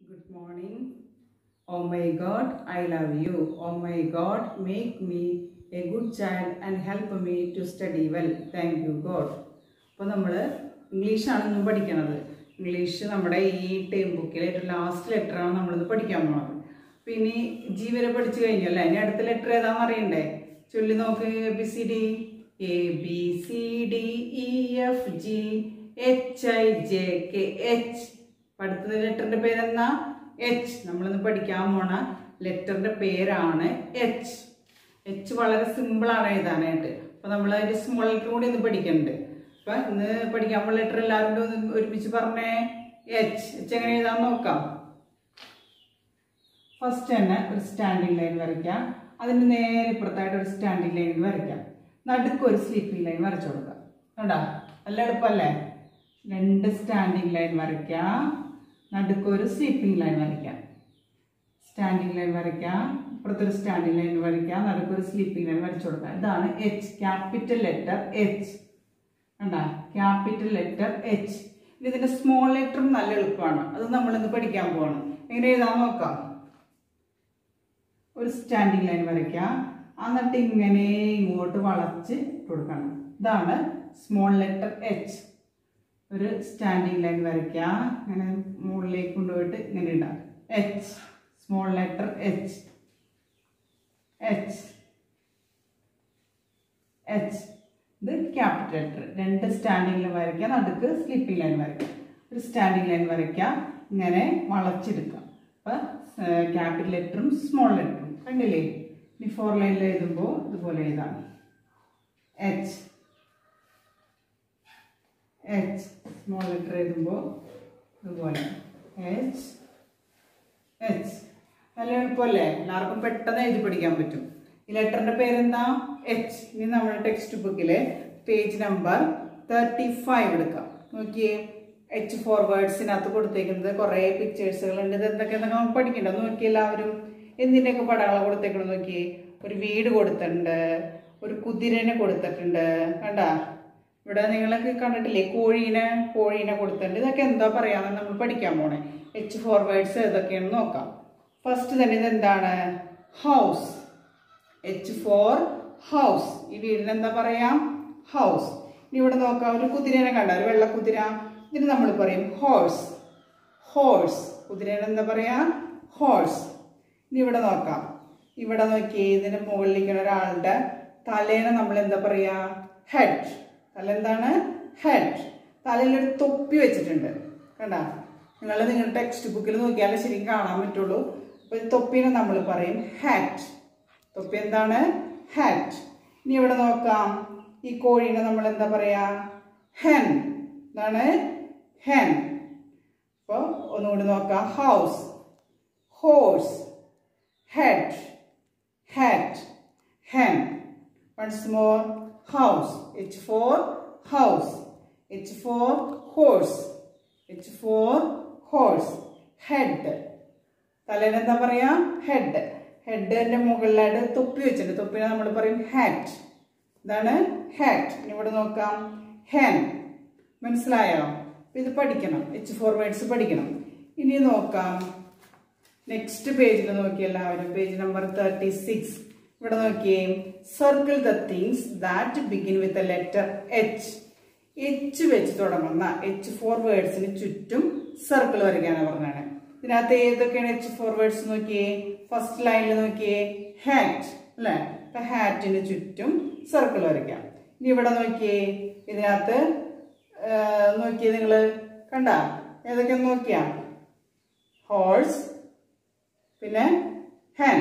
Good morning. Oh my God, I love you. Oh my God, make me a good child and help me to study well. Thank you, God. അപ്പോൾ നമ്മൾ ഇംഗ്ലീഷാണ് ഇന്ന് പഠിക്കണത് English നമ്മുടെ ഈ term ബുക്കിലെ ഏറ്റവും ലാസ്റ്റ് ലെറ്ററാണ് നമ്മളിന്ന് പഠിക്കാൻ പോണത് അപ്പോൾ ഇനി ജി വരെ പഠിച്ചു കഴിഞ്ഞല്ലേ ഇനി അടുത്ത ലെറ്റർ ഏതാണെന്ന് അറിയണ്ടേ ചൊല്ലി നോക്ക് A B C D A B C D E F G H I J K H അടുത്ത ലെറ്ററിന്റെ പേരെന്താ എച്ച് നമ്മളിന്ന് പഠിക്കാൻ പോണ ലെറ്ററിന്റെ പേരാണ് എച്ച് എച്ച് വളരെ സിമ്പിൾ ആണ് എഴുതാനായിട്ട് അപ്പൊ നമ്മൾ അതിന്റെ സ്മോൾ ലെറ്റർ കൂടി ഒന്ന് പഠിക്കുന്നുണ്ട് അപ്പൊ ഇന്ന് പഠിക്കാൻ പോണ ലെറ്റർ എല്ലാവരും കൂടി ഒന്ന് ഒരുമിച്ച് പറഞ്ഞേ എച്ച് എച്ച് എങ്ങനെ എഴുതാൻ നോക്കാം ഫസ്റ്റ് തന്നെ ഒരു സ്റ്റാൻഡിങ് ലൈൻ വരയ്ക്കാം അതിന്റെ നേരെ ഇപ്പുറത്തായിട്ട് ഒരു സ്റ്റാൻഡിങ് ലൈൻ വരയ്ക്കാം നടുക്ക് ഒരു സ്ലീപ്പിംഗ് ലൈൻ വരച്ചു കൊടുക്കാം കണ്ടാ നല്ല എളുപ്പമല്ലേ രണ്ട് സ്റ്റാൻഡിങ് ലൈൻ വരയ്ക്കാം നടുക്ക് ഒരു സ്ലീപ്പിംഗ് ലൈൻ വരയ്ക്കാം സ്റ്റാൻഡിങ് ലൈൻ വരയ്ക്കാം ഇപ്പുറത്തൊരു സ്റ്റാൻഡിങ് ലൈൻ വരയ്ക്കാം നടുക്ക് ഒരു സ്ലീപ്പിംഗ് ലൈൻ വരച്ചു കൊടുക്കാം ഇതാണ് എച്ച് ക്യാപിറ്റൽ ലെറ്റർ എച്ച് കണ്ടാ ക്യാപിറ്റൽ ലെറ്റർ എച്ച് ഇതിന്റെ സ്മോൾ ലെറ്ററും നല്ല എളുപ്പമാണ് അത് നമ്മൾ ഇന്ന് പഠിക്കാൻ പോവാണ് എങ്ങനെ എഴുതാൻ നോക്കാം ഒരു സ്റ്റാൻഡിങ് ലൈൻ വരയ്ക്കാം എന്നിട്ട് ഇങ്ങനെ ഇങ്ങോട്ട് വളച്ച് കൊടുക്കണം ഇതാണ് സ്മോൾ ലെറ്റർ എച്ച് ഒരു സ്റ്റാൻഡിങ് ലൈൻ വരയ്ക്കാം ഇങ്ങനെ മുകളിലേക്ക് കൊണ്ടുപോയിട്ട് ഇങ്ങനെ ഇടാം H small letter H H H ഇത് ക്യാപിറ്റൽ ലെറ്റർ രണ്ട് സ്റ്റാൻഡിങ് ലൈൻ വരയ്ക്കാം നടുക്ക് സ്ലിപ്പിംഗ് ലൈൻ വരയ്ക്കാം ഒരു സ്റ്റാൻഡിങ് ലൈൻ വരയ്ക്കാം ഇങ്ങനെ വളച്ചെടുക്കാം അപ്പം ക്യാപിറ്റൽ ലെറ്ററും സ്മോൾ ലെറ്ററും കണ്ടില്ലേ ഇനി ഫോർ ലൈനിൽ എഴുതുമ്പോൾ ഇതുപോലെ എഴുതാം എച്ച് എച്ച് സ്മോൾ ലെറ്റർ എഴുതുമ്പോൾ ഇതുപോലെ എച്ച് എച്ച് നല്ല എളുപ്പമല്ലേ എല്ലാവർക്കും പെട്ടെന്ന് എഴുതി പഠിക്കാൻ പറ്റും ഈ ലെറ്ററിന്റെ പേരെന്താ എച്ച് ഇനി നമ്മുടെ ടെക്സ്റ്റ് ബുക്കിലെ പേജ് നമ്പർ തേർട്ടി ഫൈവ് എടുക്കാം നോക്കിയേ എച്ച് ഫോർവേഡ്സിനകത്ത് കൊടുത്തേക്കുന്നത് കുറേ പിക്ചേഴ്സുകൾ ഉണ്ട് ഇത് എന്തൊക്കെയാണെന്നൊക്കെ നമുക്ക് പഠിക്കണ്ട നോക്കി എല്ലാവരും എന്തിൻ്റെയൊക്കെ പടങ്ങളെ കൊടുത്തേക്കണം നോക്കിയേ ഒരു വീട് കൊടുത്തിട്ടുണ്ട് ഒരു കുതിരനെ കൊടുത്തിട്ടുണ്ട് കണ്ടാ ഇവിടെ നിങ്ങളൊക്കെ കണ്ടിട്ടില്ലേ കോഴീനെ കോഴീനെ കൊടുത്തിട്ടുണ്ട് ഇതൊക്കെ എന്താ പറയാന്ന് നമ്മൾ പഠിക്കാൻ പോണേ എച്ച് ഫോർവേഡ്സ് ഏതൊക്കെയാണെന്ന് നോക്കാം ഫസ്റ്റ് തന്നെ ഇത് എന്താണ് ഹൗസ് എച്ച് ഫോർ ഹൗസ് ഈ വീടിന് എന്താ പറയാം ഹൗസ് ഇനി ഇവിടെ നോക്കാം ഒരു കുതിരനെ കണ്ട ഒരു വെള്ള കുതിര ഇതിന് നമ്മൾ പറയും ഹോഴ്സ് ഹോഴ്സ് കുതിരേനെ എന്താ പറയാ ഹോഴ്സ് ഇനി ഇവിടെ നോക്കാം ഇവിടെ നോക്കി ഇതിന് മുകളിലിരിക്കുന്ന ഒരാളുടെ തലേനെ നമ്മൾ എന്താ പറയാ ഹെഡ് തല എന്താണ് ഹെഡ് തലയിൽ ഒരു തൊപ്പി വെച്ചിട്ടുണ്ട് കണ്ട നിങ്ങൾ നിങ്ങളുടെ ടെക്സ്റ്റ് ബുക്കിൽ നോക്കിയാലേ ശരിക്കും കാണാൻ പറ്റുള്ളൂ അപ്പൊ ഈ തൊപ്പിനെ നമ്മൾ പറയും ഹാറ്റ് തൊപ്പി എന്താണ് ഹാറ്റ് ഇനി ഇവിടെ നോക്കാം ഈ കോഴീനെ നമ്മൾ എന്താ പറയാ ഹെൻ എന്താണ് ഹെൻ അപ്പോൾ ഒന്നുകൂടി നോക്കാം house horse head, hat, hen. Once more, house. H for house. H for horse. H for horse. Head. തലേനെ എന്താ പറയാ ഹെഡ് ഹെഡിന്റെ മുകളിലായിട്ട് തൊപ്പി വെച്ചിട്ടുണ്ട് തൊപ്പിനെ നമ്മൾ പറയും ഹാറ്റ് ഇതാണ് ഹാറ്റ് ഇനി ഇവിടെ നോക്കാം ഹെൻ മനസ്സിലായോ ഇത് പഠിക്കണം എച്ച് ഫോർ വേർഡ്സ് പഠിക്കണം ഇനി നോക്കാം നെക്സ്റ്റ് പേജിൽ നോക്കി എല്ലാവരും പേജ് നമ്പർ തേർട്ടി സിക്സ് ഇവിടെ നോക്കിയേ circle the things that begin with a letter H H വെച്ച് തുടങ്ങുന്ന എച്ച് ഫോർ വേർഡ്സിന് ചുറ്റും സർക്കിൾ വരയ്ക്കാനാണ് പറഞ്ഞാണ് ഇതിനകത്ത് ഏതൊക്കെയാണ് എച്ച് ഫോർ വേർഡ്സ് നോക്കിയേ ഫസ്റ്റ് ലൈനിൽ നോക്കിയേ ഹാറ്റ് അല്ലേ അപ്പൊ ഹാറ്റിന് ചുറ്റും സർക്കിൾ വരയ്ക്കാം ഇനി ഇവിടെ നോക്കിയേ ഇതിനകത്ത് നോക്കിയേ നിങ്ങള് കണ്ട ഏതൊക്കെയാന്ന് നോക്കിയാ ഹോഴ്സ് പിന്നെ ഹാൻ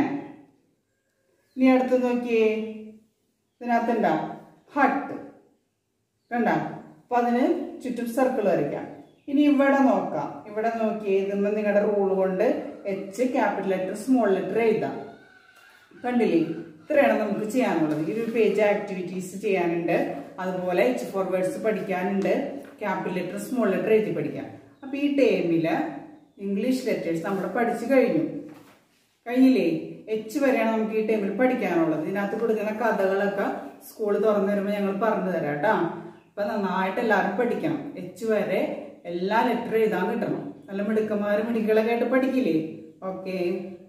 ഇനി അടുത്ത് നോക്കിയേ ഇതിനകത്തുണ്ടാ ഹട്ട് കണ്ട അപ്പൊ അതിന് ചുറ്റും സർക്കിൾ വരയ്ക്കാം ഇനി ഇവിടെ നോക്കാം ഇവിടെ നോക്കിയേ ഇതുമ്പോൾ നിങ്ങളുടെ റൂൾ കൊണ്ട് H capital letter small letter എഴുതാം കണ്ടില്ലേ ഇത്രയാണ് നമുക്ക് ചെയ്യാനുള്ളത് ഈ ഒരു പേജ് ആക്ടിവിറ്റീസ് ചെയ്യാനുണ്ട് അതുപോലെ എച്ച് ഫോർവേഡ്സ് പഠിക്കാനുണ്ട് ക്യാപിറ്റൽ ലെറ്റർ സ്മോൾ ലെറ്റർ എഴുതി പഠിക്കാം അപ്പൊ ഈ ടേമില് ഇംഗ്ലീഷ് ലെറ്റേഴ്സ് നമ്മൾ പഠിച്ചു കഴിഞ്ഞു കഴിഞ്ഞില്ലേ എച്ച് വരെയാണ് നമുക്ക് ഈ ടൈമിൽ പഠിക്കാനുള്ളത് ഇതിനകത്ത് കൊടുക്കുന്ന കഥകളൊക്കെ സ്കൂൾ തുറന്നു വരുമ്പോൾ ഞങ്ങൾ പറഞ്ഞു തരാം കേട്ടോ അപ്പൊ നന്നായിട്ട് എല്ലാവരും പഠിക്കണം എച്ച് വരെ എല്ലാ ലെറ്റർ എഴുതാൻ കിട്ടണം നല്ല മിടുക്കന്മാരും മിടുക്കളൊക്കെ ആയിട്ട് പഠിക്കില്ലേ ഓക്കെ